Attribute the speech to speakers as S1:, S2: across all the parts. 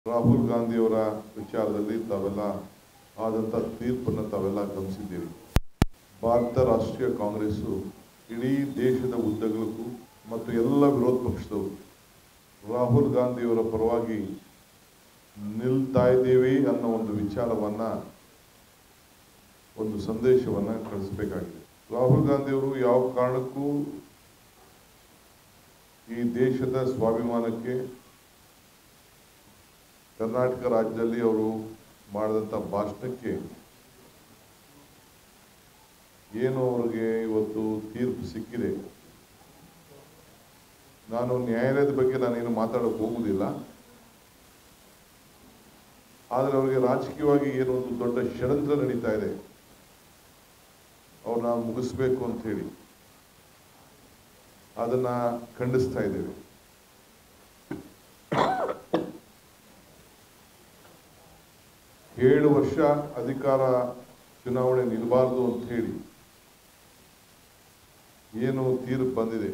S1: ರಾಹುಲ್ ಗಾಂಧಿಯವರ ವಿಚಾರದಲ್ಲಿ ತಾವೆಲ್ಲ ಆದಂಥ ತೀರ್ಪನ್ನು ತಾವೆಲ್ಲ ಗಮನಿಸಿದ್ದೀರಿ ಭಾರತ ರಾಷ್ಟ್ರೀಯ ಕಾಂಗ್ರೆಸ್ಸು ಇಡೀ ದೇಶದ ಉದ್ದಗಲಕ್ಕೂ ಮತ್ತು ಎಲ್ಲ ವಿರೋಧ ಪಕ್ಷದವರು ರಾಹುಲ್ ಗಾಂಧಿಯವರ ಪರವಾಗಿ ನಿಲ್ತಾ ಇದ್ದೀವಿ ಅನ್ನೋ ಒಂದು ವಿಚಾರವನ್ನ ಒಂದು ಸಂದೇಶವನ್ನ ಕಳಿಸಬೇಕಾಗಿದೆ ರಾಹುಲ್ ಗಾಂಧಿಯವರು ಯಾವ ಕಾರಣಕ್ಕೂ ಈ ದೇಶದ ಸ್ವಾಭಿಮಾನಕ್ಕೆ ಕರ್ನಾಟಕ ರಾಜ್ಯದಲ್ಲಿ ಅವರು ಮಾಡಿದಂಥ ಭಾಷಣಕ್ಕೆ ಏನು ಅವರಿಗೆ ಇವತ್ತು ತೀರ್ಪು ಸಿಕ್ಕಿದೆ ನಾನು ನ್ಯಾಯಾಲಯದ ಬಗ್ಗೆ ನಾನೇನು ಮಾತಾಡೋಕೆ ಹೋಗುವುದಿಲ್ಲ ಆದರೆ ಅವರಿಗೆ ರಾಜಕೀಯವಾಗಿ ಏನೋ ಒಂದು ದೊಡ್ಡ ಷಡ್ಯಂತ್ರ ನಡೀತಾ ಇದೆ ಅವ್ರನ್ನ ಮುಗಿಸ್ಬೇಕು ಅಂತ ಹೇಳಿ ಅದನ್ನ ಖಂಡಿಸ್ತಾ ಇದ್ದೇವೆ ಏಳು ವರ್ಷ ಅಧಿಕಾರ ಚುನಾವಣೆ ನಿಲ್ಲಬಾರದು ಅಂತ ಹೇಳಿ ಏನು ತೀರ್ಪು ಬಂದಿದೆ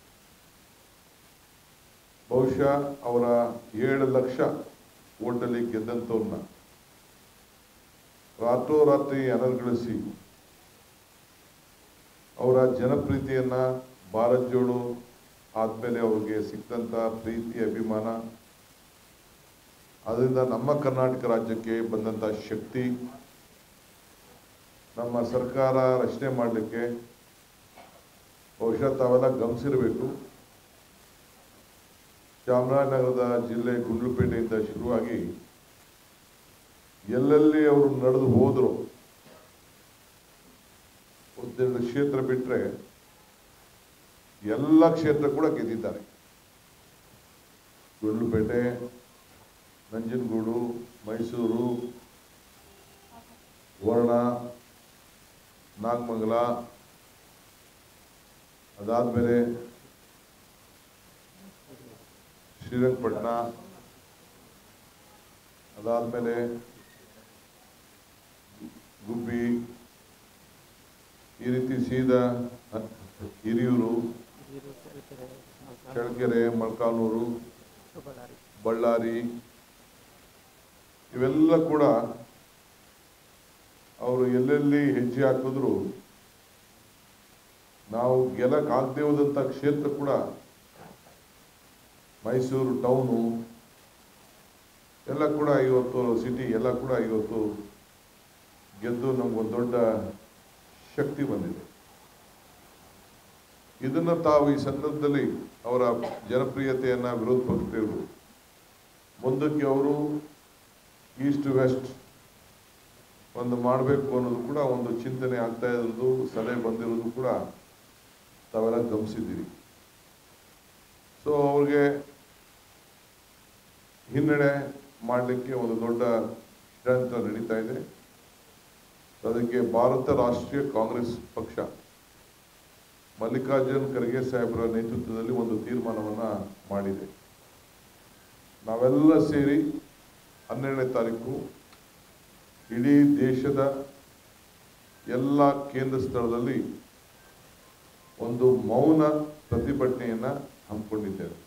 S1: ಬಹುಶಃ ಅವರ ಏಳು ಲಕ್ಷ ಓಟಲ್ಲಿ ಗೆದ್ದಂಥವ್ರನ್ನ ರಾತ್ರೋರಾತ್ರಿ ಅನರ್ಗಳಿಸಿ ಅವರ ಜನಪ್ರೀತಿಯನ್ನ ಭಾರತ್ ಜೋಡೋ ಆದ್ಮೇಲೆ ಅವ್ರಿಗೆ ಸಿಕ್ಕಂತ ಪ್ರೀತಿ ಅಭಿಮಾನ ಅದರಿಂದ ನಮ್ಮ ಕರ್ನಾಟಕ ರಾಜ್ಯಕ್ಕೆ ಬಂದಂತ ಶಕ್ತಿ ನಮ್ಮ ಸರ್ಕಾರ ರಚನೆ ಮಾಡಲಿಕ್ಕೆ ಬಹುಶಃ ತಾವೆಲ್ಲ ಗಮನಿಸಿರಬೇಕು ಚಾಮರಾಜನಗರದ ಜಿಲ್ಲೆ ಗುಂಡ್ಲುಪೇಟೆಯಿಂದ ಶುರುವಾಗಿ ಎಲ್ಲೆಲ್ಲಿ ಅವರು ನಡೆದು ಹೋದ್ರು ಒಂದೆರಡು ಕ್ಷೇತ್ರ ಬಿಟ್ಟರೆ ಎಲ್ಲ ಕ್ಷೇತ್ರ ಕೂಡ ಗೆದ್ದಿದ್ದಾರೆ ಗುಂಡ್ಲುಪೇಟೆ ನಂಜನಗೂಡು ಮೈಸೂರು ವರ್ಣ ನಾಗಮಂಗಲ ಅದಾದ್ಮೇಲೆ ಶ್ರೀರಂಗಪಟ್ಟಣ ಅದಾದ್ಮೇಲೆ ಗುಬ್ಬಿ ಈ ರೀತಿ ಸೀದಾ ಹಿರಿಯೂರು ಚಳ್ಳಕೆರೆ ಮೊಳಕಾಲ್ಮೂರು ಬಳ್ಳಾರಿ ಇವೆಲ್ಲ ಕೂಡ ಅವರು ಎಲ್ಲೆಲ್ಲಿ ಹೆಜ್ಜೆ ಹಾಕಿದ್ರು ನಾವು ಗೆಲ್ಲಕ್ಕಾಗದೇ ಹೋದಂಥ ಕ್ಷೇತ್ರ ಕೂಡ ಮೈಸೂರು ಟೌನು ಎಲ್ಲ ಕೂಡ ಇವತ್ತು ಸಿಟಿ ಎಲ್ಲ ಕೂಡ ಇವತ್ತು ಗೆದ್ದು ನಮಗೊಂದು ದೊಡ್ಡ ಶಕ್ತಿ ಬಂದಿದೆ ಇದನ್ನು ತಾವು ಈ ಸಂದರ್ಭದಲ್ಲಿ ಅವರ ಜನಪ್ರಿಯತೆಯನ್ನ ವಿರೋಧ ಪಕ್ಷದವರು ಮುಂದಕ್ಕೆ ಅವರು ಈಸ್ಟ್ ವೆಸ್ಟ್ ಒಂದು ಮಾಡಬೇಕು ಅನ್ನೋದು ಕೂಡ ಒಂದು ಚಿಂತನೆ ಆಗ್ತಾ ಇರೋದು ಸಲಹೆ ಬಂದಿರೋದು ಕೂಡ ತಾವೆಲ್ಲ ಗಮನಿಸಿದ್ದೀರಿ ಸೊ ಅವ್ರಿಗೆ ಹಿನ್ನಡೆ ಮಾಡಲಿಕ್ಕೆ ಒಂದು ದೊಡ್ಡ ಷಡ್ಯಂತ್ರ ನಡೀತಾ ಇದೆ ಅದಕ್ಕೆ ಭಾರತ ರಾಷ್ಟ್ರೀಯ ಕಾಂಗ್ರೆಸ್ ಪಕ್ಷ ಮಲ್ಲಿಕಾರ್ಜುನ್ ಖರ್ಗೆ ಸಾಹೇಬರ ನೇತೃತ್ವದಲ್ಲಿ ಒಂದು ತೀರ್ಮಾನವನ್ನ ಮಾಡಿದೆ ನಾವೆಲ್ಲ ಸೇರಿ ಹನ್ನೆರಡನೇ ತಾರೀಕು ಇಡೀ ದೇಶದ ಎಲ್ಲ ಕೇಂದ್ರ ಸ್ಥಳದಲ್ಲಿ ಒಂದು ಮೌನ ಪ್ರತಿಭಟನೆಯನ್ನ ಹಮ್ಮಿಕೊಂಡಿದ್ದೇವೆ